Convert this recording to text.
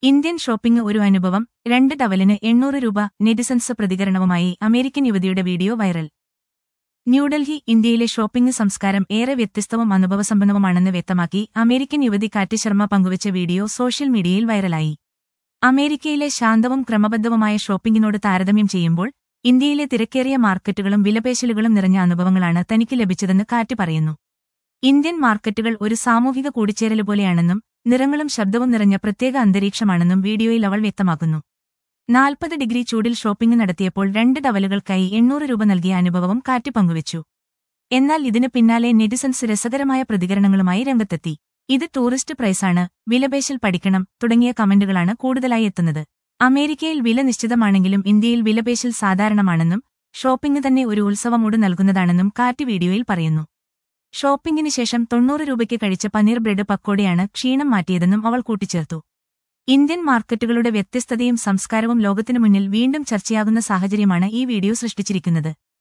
Indian shopping ഒരു അനുഭവം രണ്ട് ടവലിന് എണ്ണൂറ് രൂപ നെറ്റിസൺസ് പ്രതികരണവുമായി അമേരിക്കൻ യുവതിയുടെ വീഡിയോ വൈറൽ ന്യൂഡൽഹി ഇന്ത്യയിലെ ഷോപ്പിംഗ് സംസ്കാരം ഏറെ വ്യത്യസ്തവും അനുഭവസമ്പന്നവുമാണെന്ന് വ്യക്തമാക്കി അമേരിക്കൻ യുവതി കാറ്റി ശർമ്മ പങ്കുവച്ച വീഡിയോ സോഷ്യൽ മീഡിയയിൽ വൈറലായി അമേരിക്കയിലെ ശാന്തവും ക്രമബദ്ധവുമായ ഷോപ്പിംഗിനോട് താരതമ്യം ചെയ്യുമ്പോൾ ഇന്ത്യയിലെ തിരക്കേറിയ മാർക്കറ്റുകളും വിലപേശലുകളും നിറഞ്ഞ അനുഭവങ്ങളാണ് തനിക്ക് ലഭിച്ചതെന്ന് കാറ്റ് പറയുന്നു ഇന്ത്യൻ മാർക്കറ്റുകൾ ഒരു സാമൂഹിക കൂടിച്ചേരൽ പോലെയാണെന്നും നിറങ്ങളും ശബ്ദവും നിറഞ്ഞ പ്രത്യേക അന്തരീക്ഷമാണെന്നും വീഡിയോയിൽ അവൾ വ്യക്തമാക്കുന്നു നാൽപ്പത് ഡിഗ്രി ചൂടിൽ ഷോപ്പിംഗ് നടത്തിയപ്പോൾ രണ്ട് ടവലുകൾക്കായി എണ്ണൂറ് രൂപ നൽകിയ അനുഭവവും കാറ്റ് പങ്കുവച്ചു എന്നാൽ ഇതിന് പിന്നാലെ നെറ്റിസൺസ് രസകരമായ പ്രതികരണങ്ങളുമായി രംഗത്തെത്തി ഇത് ടൂറിസ്റ്റ് പ്രൈസാണ് വിലപേശൽ പഠിക്കണം തുടങ്ങിയ കമന്റുകളാണ് കൂടുതലായി എത്തുന്നത് അമേരിക്കയിൽ വില നിശ്ചിതമാണെങ്കിലും ഇന്ത്യയിൽ വിലപേശൽ സാധാരണമാണെന്നും ഷോപ്പിംഗ് തന്നെ ഒരു ഉത്സവമൂട് നൽകുന്നതാണെന്നും കാറ്റ് വീഡിയോയിൽ പറയുന്നു ഷോപ്പിംഗിന് ശേഷം തൊണ്ണൂറ് രൂപയ്ക്ക് കഴിച്ച പനീർ ബ്രെഡ് പക്കോടയാണ് ക്ഷീണം മാറ്റിയതെന്നും അവൾ കൂട്ടിച്ചേർത്തു ഇന്ത്യൻ മാർക്കറ്റുകളുടെ വ്യത്യസ്തതയും സംസ്കാരവും ലോകത്തിനു മുന്നിൽ വീണ്ടും ചർച്ചയാകുന്ന സാഹചര്യമാണ് ഈ വീഡിയോ സൃഷ്ടിച്ചിരിക്കുന്നത്